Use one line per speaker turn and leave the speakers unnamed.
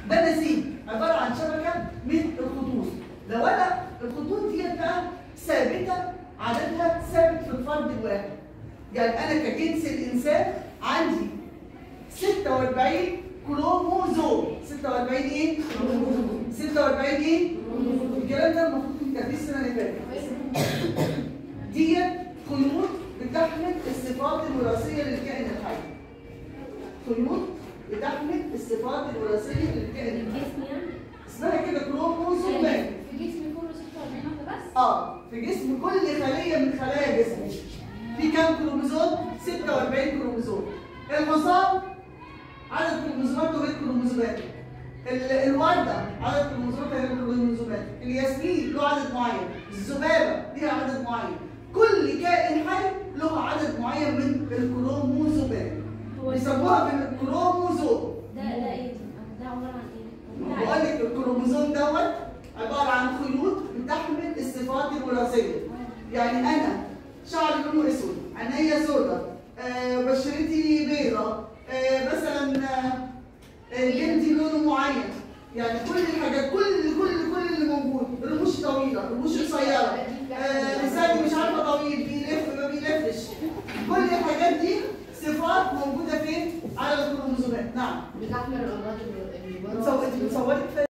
ده نسيج عباره عن شبكه من الخطوط لو انا الخطوط ديت بقى ثابته عددها ثابت في الفرد الواحد يعني انا كجنس الانسان عندي 46 كروموزوم 46 ايه؟ 46 ايه؟ الكلام ده المفروض كنت تدريس السنه اللي فاتت ديت خيوط بتحمل الصفات الوراثيه للكائن الحي خيوط بتحمل الصفات الوراثيه للكائن الحي
الجسم يعني
اسمها كده كروموزومات
في جسمي كله 46 واحده بس
اه في جسم كل خليه من خلايا جسمك في كام كروموزوم 46 كروموزوم الحصان عدد كروموزوماته غير كروموزومات ال- الورده عدد كروموزوماتها غير كروموزومات الياسمين له عدد معين الذبابه ليها عدد معين كل كائن حي له عدد معين من الكروموزومات بيسموها بالكروموزوم
ده ده ايه ده عباره عن ايه؟ ده
بقول لك الكروموزوم دوت عباره عن خيوط بتحمل الصفات الوراثيه يعني انا شعري لونه اسود عينيا سوداء آه بشرتي بيضاء آه مثلا آه آه، جلدي لونه معين يعني كل الحاجات كل كل كل اللي موجود رموش طويله رموش قصيره آه لساني مش عارفه طويل بيلف ما بيلفش كل الحاجات دي صفات موجوده فين على الكروموزومات نعم
بتحمل الامراض اللي
بتصوري بتصوري